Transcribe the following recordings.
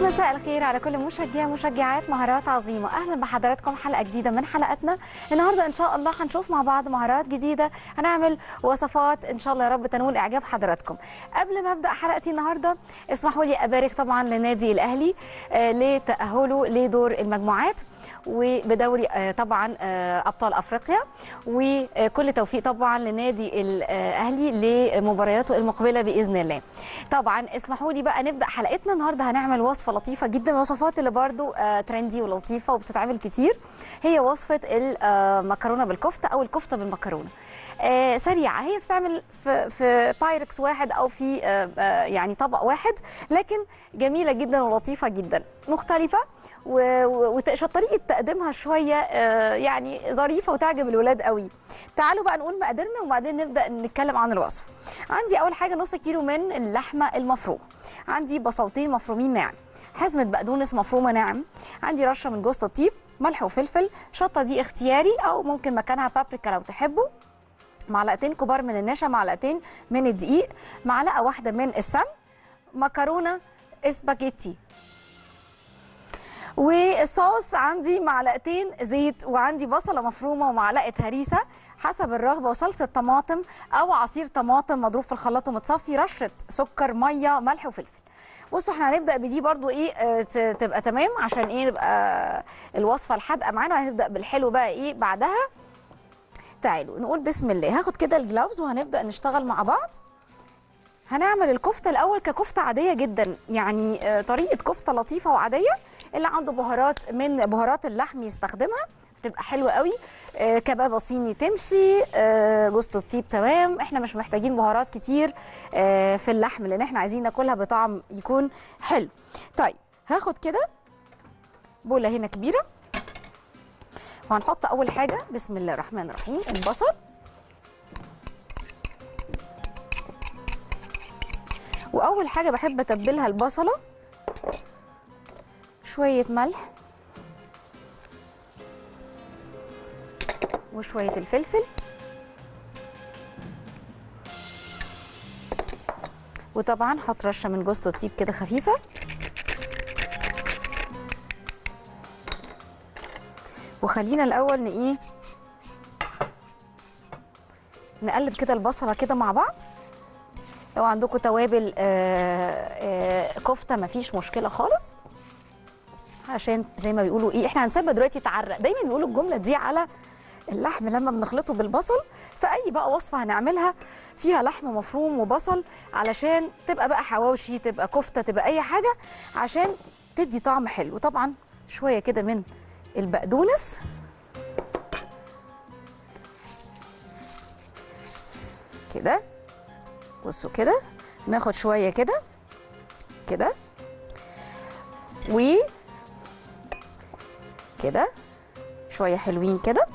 مساء الخير على كل مشجع مشجعات مهارات عظيمه اهلا بحضراتكم حلقه جديده من حلقاتنا النهارده ان شاء الله هنشوف مع بعض مهارات جديده هنعمل وصفات ان شاء الله يا رب تنول اعجاب حضراتكم قبل ما ابدا حلقتي النهارده اسمحوا لي ابارك طبعا لنادي الاهلي آه، لتاهله لدور المجموعات وبدوري آه، طبعا آه، ابطال افريقيا وكل توفيق طبعا لنادي الاهلي لمبارياته المقبله باذن الله طبعا اسمحوا لي بقى نبدا حلقتنا النهارده هنعمل وصفه لطيفه جدا من الوصفات اللي برضو آه، ترندي ولطيفه وبتتعمل كتير هي وصفه المكرونه بالكفته او الكفته بالمكرونه آه، سريعه هي تتعمل في في بايركس واحد او في آه، آه، يعني طبق واحد لكن جميله جدا ولطيفه جدا مختلفه و- و- وش- طريقه تقديمها شويه آه، يعني ظريفه وتعجب الولاد قوي تعالوا بقى نقول مقاديرنا وبعدين نبدا نتكلم عن الوصفه عندي اول حاجه نص كيلو من اللحمه المفرومه عندي بصلتين مفرومين ناعم حزمه بقدونس مفرومه ناعم عندي رشه من جوز الطيب ملح وفلفل شطه دي اختياري او ممكن مكانها بابريكا لو تحبوا معلقتين كبار من النشا معلقتين من الدقيق معلقه واحده من السمن مكرونه اسباجيتي والصوص عندي معلقتين زيت وعندي بصله مفرومه ومعلقه هريسه حسب الرغبه وصلصه طماطم او عصير طماطم مضروب في الخلاط ومتصفي رشه سكر ميه ملح وفلفل بصوا احنا هنبدا بدي برضو ايه آه، ت- تبقى تمام عشان ايه نبقى الوصفه الحادقه معانا وهنبدا بالحلو بقى ايه بعدها تعالوا نقول بسم الله هاخد كده الجلافز وهنبدا نشتغل مع بعض هنعمل الكفته الاول ككفته عاديه جدا يعني آه، طريقه كفته لطيفه وعاديه اللي عنده بهارات من بهارات اللحم يستخدمها تبقى حلوه قوي آه، كبابه صيني تمشي آه، جوز الطيب تمام احنا مش محتاجين بهارات كتير آه، في اللحم لان احنا عايزين ناكلها بطعم يكون حلو طيب هاخد كده بوله هنا كبيره وهنحط اول حاجه بسم الله الرحمن الرحيم البصل واول حاجه بحب اتبلها البصله شويه ملح وشويه الفلفل وطبعا هحط رشه من جوز الطيب كده خفيفه وخلينا الاول ن ايه نقلب كده البصله كده مع بعض لو عندكم توابل آه، آه، كفته مفيش مشكله خالص عشان زي ما بيقولوا ايه احنا هنسيبها دلوقتي تعرق دايما بيقولوا الجمله دي على اللحم لما بنخلطه بالبصل فاي بقى وصفه هنعملها فيها لحم مفروم وبصل علشان تبقى بقى حواوشي تبقى كفته تبقى اي حاجه عشان تدي طعم حلو طبعا شويه كده من البقدونس كده بصوا كده ناخد شويه كده كده و كده شويه حلوين كده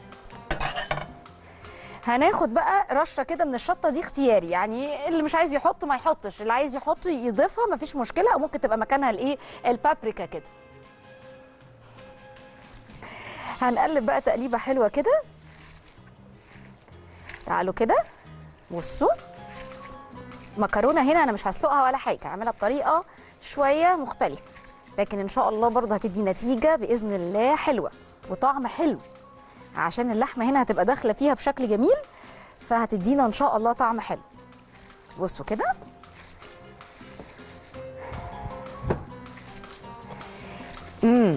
هناخد بقى رشه كده من الشطه دي اختياري يعني اللي مش عايز يحط ما يحطش اللي عايز يحط يضيفها مفيش مشكله او ممكن تبقى مكانها الايه البابريكا كده هنقلب بقى تقليبه حلوه كده تعالوا كده بصوا مكرونه هنا انا مش هسلقها ولا حاجه هعملها بطريقه شويه مختلفه لكن ان شاء الله برضه هتدي نتيجه باذن الله حلوه وطعم حلو عشان اللحمه هنا هتبقى داخله فيها بشكل جميل فهتدينا ان شاء الله طعم حلو بصوا كده امم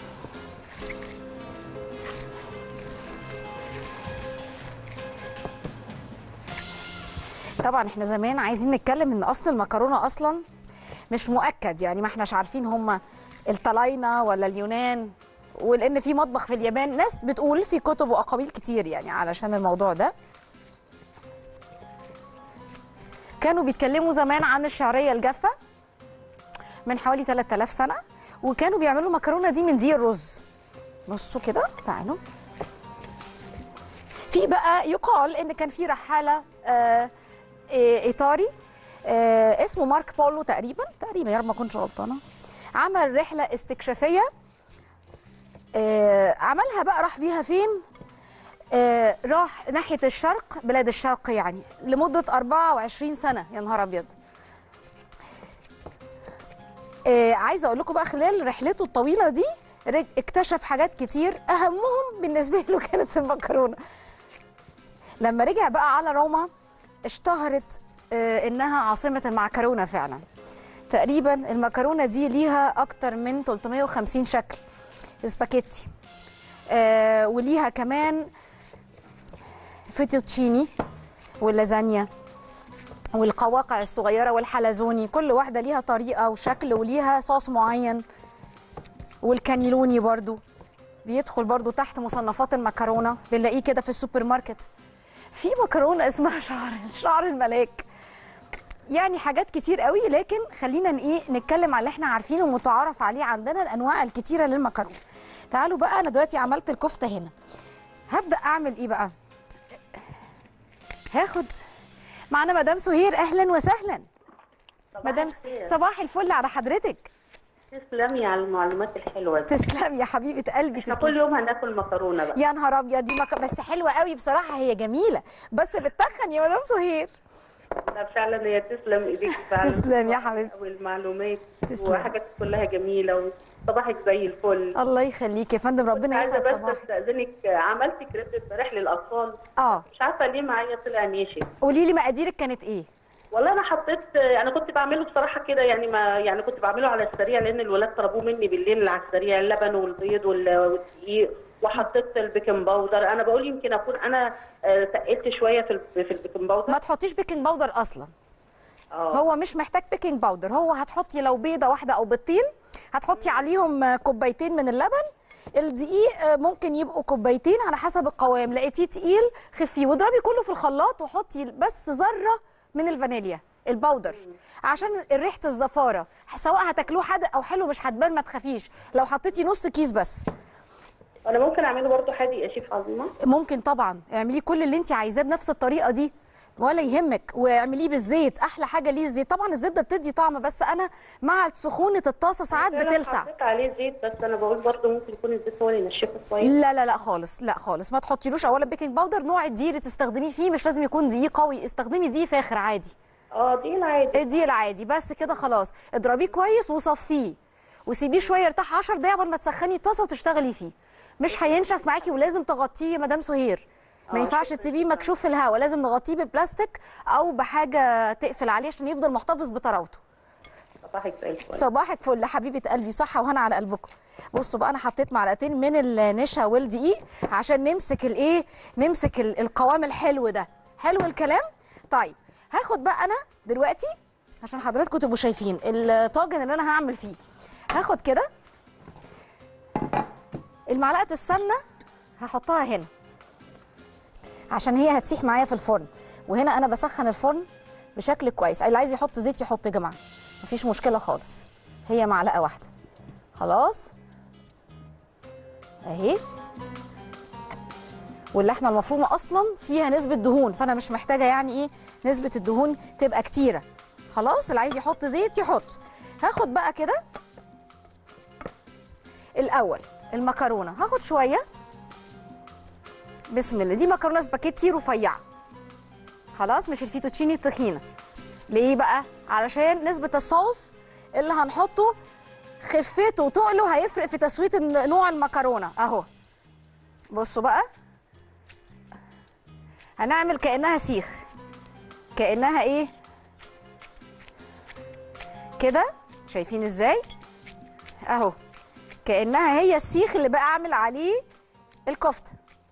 طبعا احنا زمان عايزين نتكلم ان اصل المكرونه اصلا مش مؤكد يعني ما احناش عارفين هم الطلاينه ولا اليونان ولان في مطبخ في اليابان ناس بتقول في كتب واقاويل كتير يعني علشان الموضوع ده كانوا بيتكلموا زمان عن الشعريه الجافه من حوالي 3000 سنه وكانوا بيعملوا المكرونه دي من دي الرز بصوا كده تعالوا في بقى يقال ان كان في رحاله آه إيه- ايطالي آه اسمه مارك بولو تقريبا تقريبا يا رب ما اكونش غلطانه عمل رحله استكشافيه آه عملها بقى راح بيها فين آه راح ناحيه الشرق بلاد الشرق يعني لمده 24 سنه يا نهار ابيض آه عايزه اقول لكم بقى خلال رحلته الطويله دي رج- اكتشف حاجات كتير اهمهم بالنسبه له كانت المكرونه لما رجع بقى على روما اشتهرت آه انها عاصمه المعكرونه فعلا تقريبا المكرونه دي ليها اكتر من 350 شكل سباكيتي آه وليها كمان فيتوتشيني واللازانيا والقواقع الصغيره والحلزوني كل واحده ليها طريقه وشكل وليها صوص معين والكانيلوني برضو بيدخل برضو تحت مصنفات المكرونه بنلاقيه كده في السوبر ماركت في مكرونه اسمها شعر شعر الملاك يعني حاجات كتير قوي لكن خلينا ن- ايه نتكلم على اللي احنا عارفينه ومتعارف عليه عندنا الانواع الكتيره للمكرونه تعالوا بقى انا دلوقتي عملت الكفته هنا هبدا اعمل ايه بقى هاخد معانا مدام سهير اهلا وسهلا مدام س- صباح الفل على حضرتك تسلمي على المعلومات الحلوه دي تسلم يا حبيبه قلبي احنا كل تسلم يوم هناكل مكرونه بقى يا نهار ابيض دي مك... بس حلوه قوي بصراحه هي جميله بس بتتخن يا مدام سهير لا فعلا هي تسلم ايديك فعلا تسلم يا حبيبتي. والمعلومات تسلم. وحاجات كلها جميله وصباحك زي الفل الله يخليك يا فندم ربنا عايزه يسعد بس صباحك استاذنك عملت كريب امبارح للاطفال اه مش عارفه ليه معايا طلع ناشف قولي لي مقاديرك كانت ايه والله انا حطيت انا كنت بعمله بصراحه كده يعني ما يعني كنت بعمله على السريع لان الولاد طلبوه مني بالليل على السريع اللبن والبيض وال- والدقيق وحطيت البيكنج باودر انا بقول يمكن اكون انا آه، تقلت شويه في ال- في البيكنج باودر ما تحطيش بيكنج باودر اصلا اه هو مش محتاج بيكنج باودر هو هتحطي لو بيضه واحده او بيضتين هتحطي عليهم آه، كوبايتين من اللبن الدقيق آه، ممكن يبقوا كوبايتين على حسب القوام لقيتيه تقيل خفيه واضربي كله في الخلاط وحطي بس ذره من الفانيليا الباودر عشان ريحه الزفاره سواء هتاكلوه حادق او حلو مش هتبان ما تخافيش لو حطيتي نص كيس بس انا ممكن اعمله برضو حادق يا شيف عظيمه ممكن طبعا اعمليه كل اللي انت عايزاه بنفس الطريقه دي ولا يهمك واعمليه بالزيت احلى حاجه ليه الزيت طبعا الزيت ده بتدي طعم بس انا مع سخونه الطاسه ساعات فعلاً بتلسع حطيت عليه زيت بس انا بقول برضو ممكن يكون الزيت هو اللي ينشفه كويس لا لا لا خالص لا خالص ما تحطيلوش اولا بيكنج باودر نوع الدقيق اللي تستخدميه فيه مش لازم يكون دقيق قوي استخدمي دقيق فاخر عادي اه دي العادي الدقيق العادي بس كده خلاص اضربيه كويس وصفيه وسيبيه شويه يرتاح 10 دقايق قبل ما تسخني الطاسه وتشتغلي فيه مش هينشف معاكي ولازم تغطيه يا مدام سهير ما آه، ينفعش شكراً تسيبيه جداً. مكشوف في الهواء لازم نغطيه ببلاستيك او بحاجه تقفل عليه عشان يفضل محتفظ بطراوته صباحك زي الفل صباحك فل حبيبه قلبي صحه وهنا على قلبكم بصوا بقى انا حطيت معلقتين من النشا والدقيق عشان نمسك الايه نمسك ال- القوام الحلو ده حلو الكلام طيب هاخد بقى انا دلوقتي عشان حضراتكم تبقوا شايفين الطاجن اللي انا هعمل فيه هاخد كده المعلقه السمنه هحطها هنا عشان هي هتسيح معايا في الفرن وهنا انا بسخن الفرن بشكل كويس اللي عايز يحط زيت يحط يا جماعه مفيش مشكله خالص هي معلقه واحده خلاص اهي واللحمه المفرومه اصلا فيها نسبه دهون فانا مش محتاجه يعني ايه نسبه الدهون تبقى كتيره خلاص اللي عايز يحط زيت يحط هاخد بقى كده الاول المكرونه هاخد شويه بسم الله دي مكرونه سباكيتي رفيعه خلاص مش الفيتوتشيني التخينه ليه بقى علشان نسبه الصوص اللي هنحطه خفته وتقله هيفرق في تسويه الن- نوع المكرونه اهو بصوا بقى هنعمل كانها سيخ كانها ايه كده شايفين ازاي اهو كانها هي السيخ اللي بقى اعمل عليه الكفته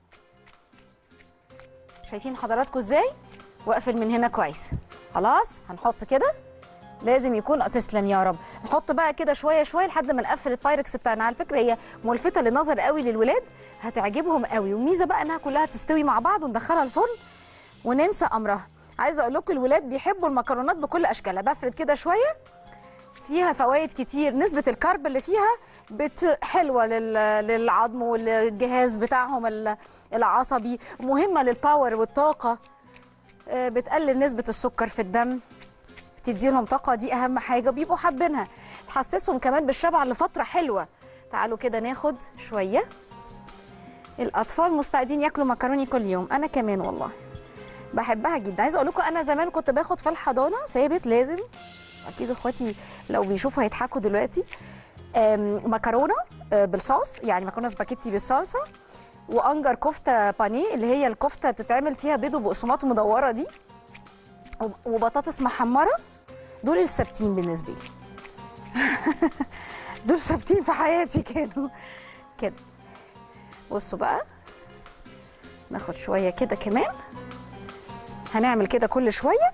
شايفين حضراتكم ازاي واقفل من هنا كويس خلاص هنحط كده لازم يكون تسلم يا رب نحط بقى كده شويه شويه لحد ما نقفل البايركس بتاعنا على فكره هي ملفته للنظر قوي للولاد هتعجبهم قوي والميزه بقى انها كلها تستوي مع بعض وندخلها الفرن وننسى امرها عايزه اقول لكم الولاد بيحبوا المكرونات بكل اشكالها بفرد كده شويه فيها فوائد كتير نسبة الكرب اللي فيها بت حلوة لل- للعظم والجهاز بتاعهم ال- العصبي مهمة للباور والطاقة آه، بتقلل نسبة السكر في الدم بتدي لهم طاقة دي أهم حاجة بيبقوا حابينها تحسسهم كمان بالشبع لفترة حلوة تعالوا كده ناخد شوية الأطفال مستعدين ياكلوا مكروني كل يوم أنا كمان والله بحبها جدا عايزة أقول لكم أنا زمان كنت باخد في الحضانة ثابت لازم اكيد اخواتي لو بيشوفوا هيضحكوا دلوقتي آم، مكرونه آه، بالصوص يعني مكرونه سباكيتي بالصلصه وانجر كفته بانيه اللي هي الكفته بتتعمل فيها بيض وبقسماط مدوره دي وب- وبطاطس محمره دول الثابتين بالنسبه لي دول ثابتين في حياتي كانوا كده بصوا بقى ناخد شويه كده كمان هنعمل كده كل شويه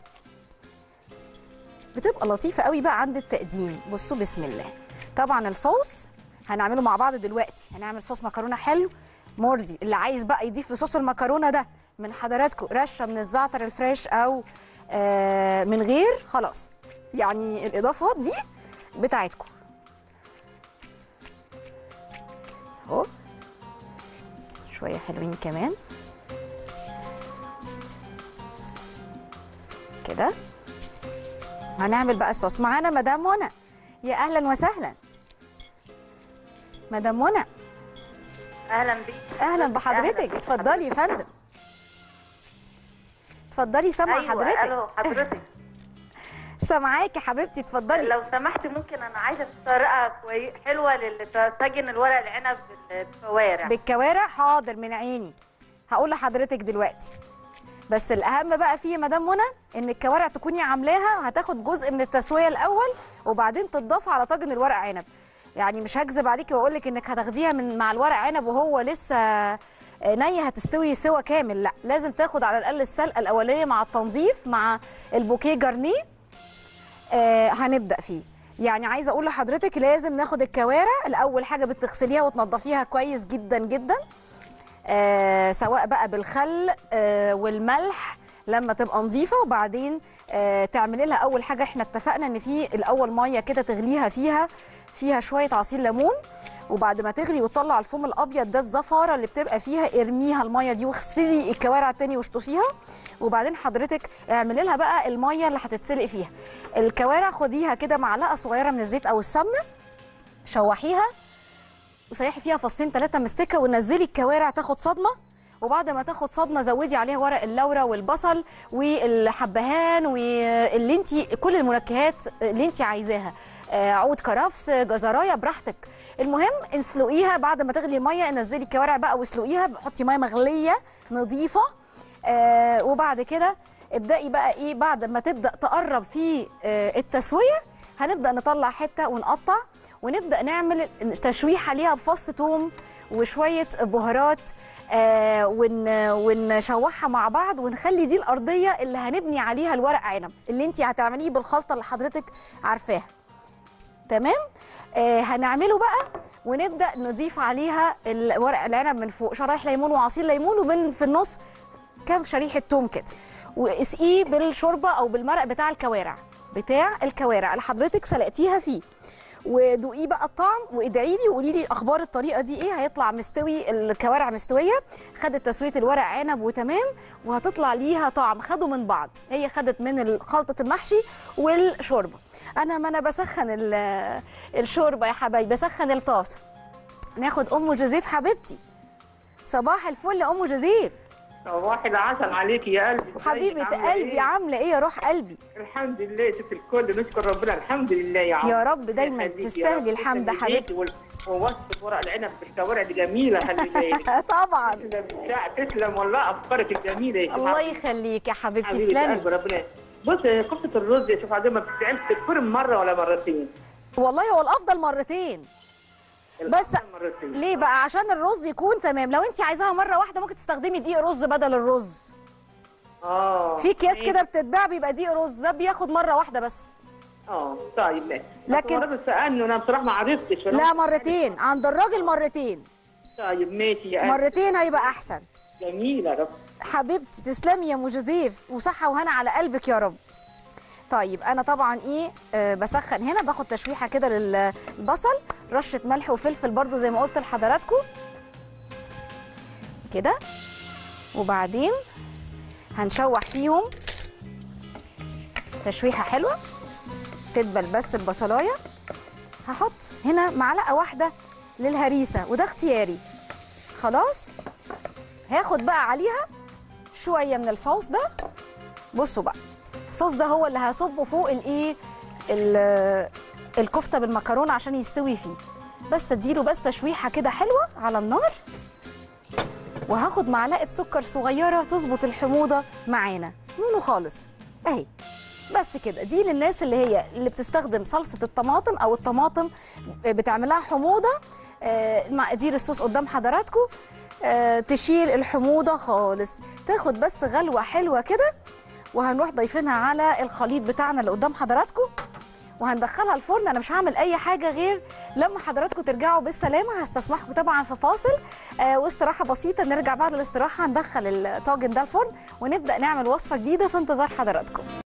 بتبقى لطيفه قوي بقى عند التقديم بصوا بسم الله طبعا الصوص هنعمله مع بعض دلوقتي هنعمل صوص مكرونه حلو مرضي اللي عايز بقى يضيف لصوص المكرونه ده من حضراتكم رشه من الزعتر الفريش او آه من غير خلاص يعني الاضافات دي بتاعتكم اهو شويه حلوين كمان كده هنعمل بقى الصوص معانا مدام منى يا اهلا وسهلا مدام منى اهلا بيك اهلا بحضرتك اتفضلي يا فندم اتفضلي سامعه ايوه حضرتك الو حضرتك سامعاكي حبيبتي اتفضلي لو سمحت ممكن انا عايزه طريقه كوي... حلوه للطاجن الورق العنب بالكوارع بالكوارع حاضر من عيني هقول لحضرتك دلوقتي بس الاهم بقى فيه يا مدام منى ان الكوارع تكوني عاملاها هتاخد جزء من التسويه الاول وبعدين تتضاف على طاجن الورق عنب يعني مش هكذب عليكي واقول لك انك هتاخديها من مع الورق عنب وهو لسه ني هتستوي سوا كامل لا لازم تاخد على الاقل السلقه الاوليه مع التنظيف مع البوكيه جارنيه آه هنبدا فيه يعني عايزه اقول لحضرتك لازم ناخد الكوارع الاول حاجه بتغسليها وتنضفيها كويس جدا جدا آه سواء بقى بالخل آه والملح لما تبقى نظيفه وبعدين آه تعملي لها اول حاجه احنا اتفقنا ان في الاول ميه كده تغليها فيها فيها شويه عصير ليمون وبعد ما تغلي وتطلع الفوم الابيض ده الزفاره اللي بتبقى فيها ارميها الميه دي واغسلي الكوارع تاني واشطفيها وبعدين حضرتك اعملي لها بقى الميه اللي هتتسلق فيها الكوارع خديها كده معلقه صغيره من الزيت او السمنه شوحيها وسيحي فيها فصين ثلاثه مستكه ونزلي الكوارع تاخد صدمه وبعد ما تاخد صدمه زودي عليها ورق اللورا والبصل والحبهان واللي انت كل المنكهات اللي انت عايزاها آه، عود كرفس جزرايه براحتك المهم اسلقيها بعد ما تغلي الميه نزلي الكوارع بقى واسلقيها حطي ميه مغليه نظيفه آه وبعد كده ابدأي بقى ايه بعد ما تبدأ تقرب في آه التسوية هنبدأ نطلع حتة ونقطع ونبدأ نعمل تشويحة ليها بفص توم وشوية بهارات آه ون ونشوحها مع بعض ونخلي دي الأرضية اللي هنبني عليها الورق عنب اللي انت هتعمليه بالخلطة اللي حضرتك عارفاها تمام آه هنعمله بقى ونبدا نضيف عليها الورق العنب من فوق شرايح ليمون وعصير ليمون ومن في النص كام شريحه توم كده واسقيه بالشوربه او بالمرق بتاع الكوارع بتاع الكوارع اللي حضرتك سلقتيها فيه ودوقيه بقى الطعم وادعي لي وقولي لي اخبار الطريقه دي ايه هيطلع مستوي الكوارع مستويه خدت تسويه الورق عنب وتمام وهتطلع ليها طعم خدوا من بعض هي خدت من خلطه المحشي والشوربه انا ما انا بسخن ال- الشوربه يا حبايبي بسخن الطاسه ناخد ام جوزيف حبيبتي صباح الفل يا ام جوزيف صباح العسل عليك يا قلبي ازيك؟ حبيبه عاملة قلبي إيه؟ عامله ايه يا روح قلبي الحمد لله ست الكل نشكر ربنا الحمد لله يا عم يا رب دايما يخليك يا تستاهلي رب. الحمد تسلم حبيبتي. إيديك وال- ووصفة ورق العنب بالكوارع دي جميلة خلي بالك طبعا تسلم لا، تسلم والله افكارك الجميله يا شيخ الله عبد. يخليك يا حبيبتي حبيبة تسلمي قلب ربنا بص كفتة الرز يا شيخ عبد ما بتتعمل تتفرم مرة ولا مرتين والله هو الافضل مرتين بس الأفضل مرتين ليه بقى عشان الرز يكون تمام لو انت عايزاها مره واحده ممكن تستخدمي دقيق رز بدل الرز اه في اكياس ماشي. كده بتتباع بيبقى دقيق رز ده بياخد مره واحده بس اه طيب ماشي لكن- لكن الراجل سالني وانا بصراحه ما عرفتش لا مرتين عند الراجل مرتين طيب ماشي يا قلبي. مرتين هيبقى احسن جميله رب حبيبتي تسلمي يا ام جوزيف وصحه وهنا على قلبك يا رب طيب انا طبعا ايه آه بسخن هنا باخد تشويحه كده للبصل رشه ملح وفلفل برضو زي ما قلت لحضراتكم كده وبعدين هنشوح فيهم تشويحه حلوه تدبل بس البصلايه هحط هنا معلقه واحده للهريسه وده اختياري خلاص هاخد بقى عليها شويه من الصوص ده بصوا بقى الصوص ده هو اللي هصبه فوق الايه ال- الكفته بالمكرونه عشان يستوي فيه بس اديله بس تشويحه كده حلوه على النار وهاخد معلقه سكر صغيره تظبط الحموضه معانا نونو خالص اهي بس كده دي للناس اللي هي اللي بتستخدم صلصه الطماطم او الطماطم بتعملها حموضه آه، مقادير الصوص قدام حضراتكم آه، تشيل الحموضه خالص تاخد بس غلوه حلوه كده وهنروح ضايفينها على الخليط بتاعنا اللي قدام حضراتكم وهندخلها الفرن انا مش هعمل اي حاجه غير لما حضراتكم ترجعوا بالسلامه هستسمحكم طبعا في فاصل آه واستراحه بسيطه نرجع بعد الاستراحه ندخل الطاجن ده الفرن ونبدا نعمل وصفه جديده في انتظار حضراتكم